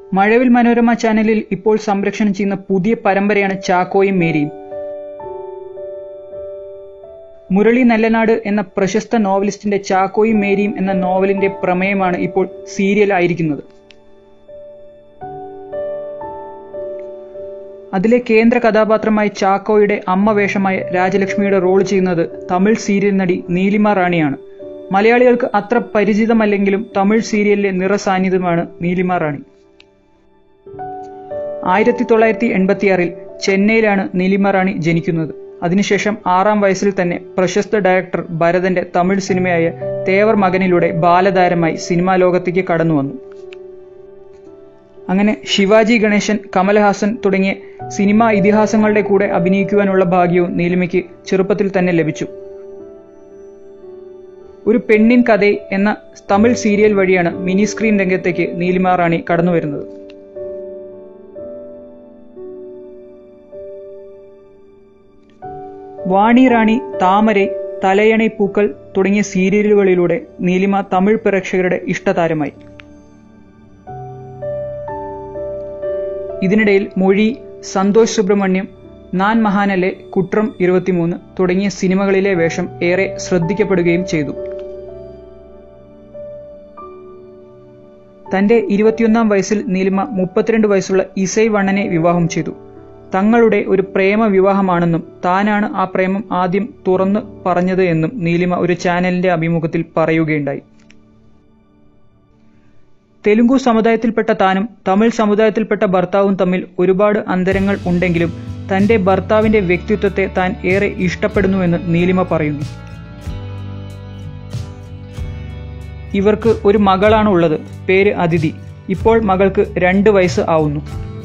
മഴവിൽ മനോരമ ചാനലിൽ ഇപ്പോൾ സംപ്രേഷണം ചെയ്യുന്ന പുതിയ പരമ്പരയാണ് ചാക്കോയും മേരിയും മുരളി നല്ലനാട് എന്ന പ്രശസ്ത നോവലിസ്റ്റിന്റെ ചാക്കോയും മേരിയും എന്ന നോവലിന്റെ പ്രമേയമാണ് ഇപ്പോൾ സീരിയൽ ആയിരിക്കുന്നത് അതിലെ കേന്ദ്ര കഥാപാത്രമായ ചാക്കോയുടെ അമ്മ വേഷമായ രാജലക്ഷ്മിയുടെ റോൾ ചെയ്യുന്നത് തമിഴ് സീരിയൽ നടി നീലിമ റാണിയാണ് മലയാളികൾക്ക് അത്ര പരിചിതമല്ലെങ്കിലും തമിഴ് സീരിയലിലെ നിറസാന്നിധ്യമാണ് നീലിമ റാണി ആയിരത്തി തൊള്ളായിരത്തി എൺപത്തിയാറിൽ ചെന്നൈയിലാണ് നീലിമ റാണി ജനിക്കുന്നത് അതിനുശേഷം ആറാം വയസ്സിൽ തന്നെ പ്രശസ്ത ഡയറക്ടർ ഭരതന്റെ തമിഴ് സിനിമയായ തേവർ മകനിലൂടെ ബാലതാരമായി സിനിമാ ലോകത്തേക്ക് കടന്നു വന്നു അങ്ങനെ ശിവാജി ഗണേശൻ കമൽഹാസൻ തുടങ്ങിയ സിനിമാ ഇതിഹാസങ്ങളുടെ കൂടെ അഭിനയിക്കുവാനുള്ള ഭാഗ്യവും നീലിമയ്ക്ക് ചെറുപ്പത്തിൽ തന്നെ ലഭിച്ചു ഒരു പെണ്ണിൻ കഥ എന്ന തമിഴ് സീരിയൽ വഴിയാണ് മിനി സ്ക്രീൻ രംഗത്തേക്ക് നീലിമ റാണി കടന്നു വരുന്നത് വാണി റാണി താമരൈ തലയണை പൂക്കൾ തുടങ്ങിയ സീരിയലുകളിലൂടെ നീലിമ തമിഴ് പ്രേക്ഷകരുടെ ഇഷ്ടതാരമായി ഇതിനിടയിൽ മൊഴി സന്തോഷ് സുബ്രഹ്മണ്യം നാൻ മഹാനലെ കുട്രം ഇരുപത്തിമൂന്ന് തുടങ്ങിയ സിനിമകളിലെ വേഷം ഏറെ ശ്രദ്ധിക്കപ്പെടുകയും ചെയ്തു തന്റെ ഇരുപത്തിയൊന്നാം വയസ്സിൽ നീലിമ മുപ്പത്തിരണ്ട് വയസ്സുള്ള ഇസൈ വണ്ണനെ വിവാഹം ചെയ്തു തങ്ങളുടെ ഒരു പ്രേമ വിവാഹമാണെന്നും താനാണ് ആ പ്രേമം ആദ്യം തുറന്ന് പറഞ്ഞത് എന്നും നീലിമ ഒരു ചാനലിന്റെ അഭിമുഖത്തിൽ പറയുകയുണ്ടായി തെലുങ്കു സമുദായത്തിൽപ്പെട്ട താനും തമിഴ് സമുദായത്തിൽപ്പെട്ട ഭർത്താവും തമ്മിൽ ഒരുപാട് അന്തരങ്ങൾ ഉണ്ടെങ്കിലും തന്റെ ഭർത്താവിന്റെ വ്യക്തിത്വത്തെ താൻ ഏറെ ഇഷ്ടപ്പെടുന്നുവെന്ന് നീലിമ പറയുന്നു ഇവർക്ക് ഒരു മകളാണ് ഉള്ളത് പേര് അതിഥി ഇപ്പോൾ മകൾക്ക് രണ്ട് വയസ്സ് ആവുന്നു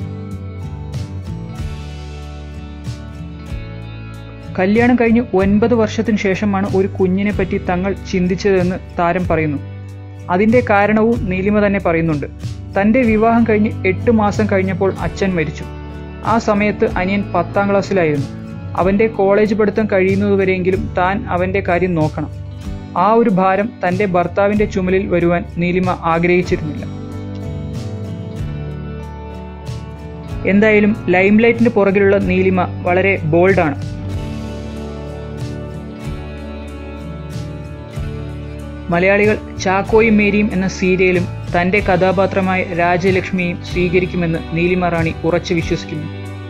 കല്യാണം കഴിഞ്ഞ് ഒൻപത് വർഷത്തിന് ശേഷമാണ് ഒരു കുഞ്ഞിനെ പറ്റി തങ്ങൾ ചിന്തിച്ചതെന്ന് താരം പറയുന്നു അതിന്റെ കാരണവും നീലിമ തന്നെ പറയുന്നുണ്ട് തന്റെ വിവാഹം കഴിഞ്ഞ് എട്ട് മാസം കഴിഞ്ഞപ്പോൾ അച്ഛൻ മരിച്ചു ആ സമയത്ത് അനിയൻ പത്താം ക്ലാസ്സിലായിരുന്നു അവന്റെ കോളേജ് പഠിത്തം കഴിയുന്നതുവരെയെങ്കിലും താൻ അവന്റെ കാര്യം നോക്കണം ആ ഒരു ഭാരം തന്റെ ഭർത്താവിന്റെ ചുമലിൽ വരുവാൻ നീലിമ ആഗ്രഹിച്ചിരുന്നില്ല എന്തായാലും ലൈംലൈറ്റിന് പുറകിലുള്ള നീലിമ വളരെ ബോൾഡാണ് മലയാളികൾ ചാക്കോയും മേരിയും എന്ന സീരിയലും തന്റെ കഥാപാത്രമായ രാജലക്ഷ്മിയെയും സ്വീകരിക്കുമെന്ന് നീലിമ റാണി ഉറച്ചു വിശ്വസിക്കുന്നു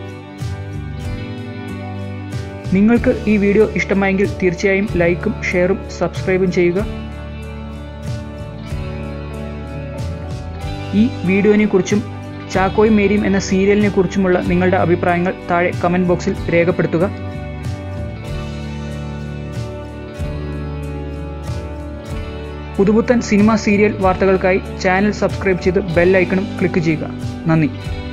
നിങ്ങൾക്ക് ഈ വീഡിയോ ഇഷ്ടമായെങ്കിൽ തീർച്ചയായും ലൈക്കും ഷെയറും സബ്സ്ക്രൈബും ചെയ്യുക ഈ വീഡിയോനെ കുറിച്ചും ചാക്കോയും മേരിയും എന്ന സീരിയലിനെ കുറിച്ചുമുള്ള നിങ്ങളുടെ അഭിപ്രായങ്ങൾ താഴെ കമന്റ് ബോക്സിൽ രേഖപ്പെടുത്തുക പുതുപുത്തൻ സിനിമ സീരിയൽ വാർത്തകൾക്കായി ചാനൽ സബ്സ്ക്രൈബ് ചെയ്ത് ബെൽ ഐക്കണും ക്ലിക്ക് ചെയ്യുക നന്ദി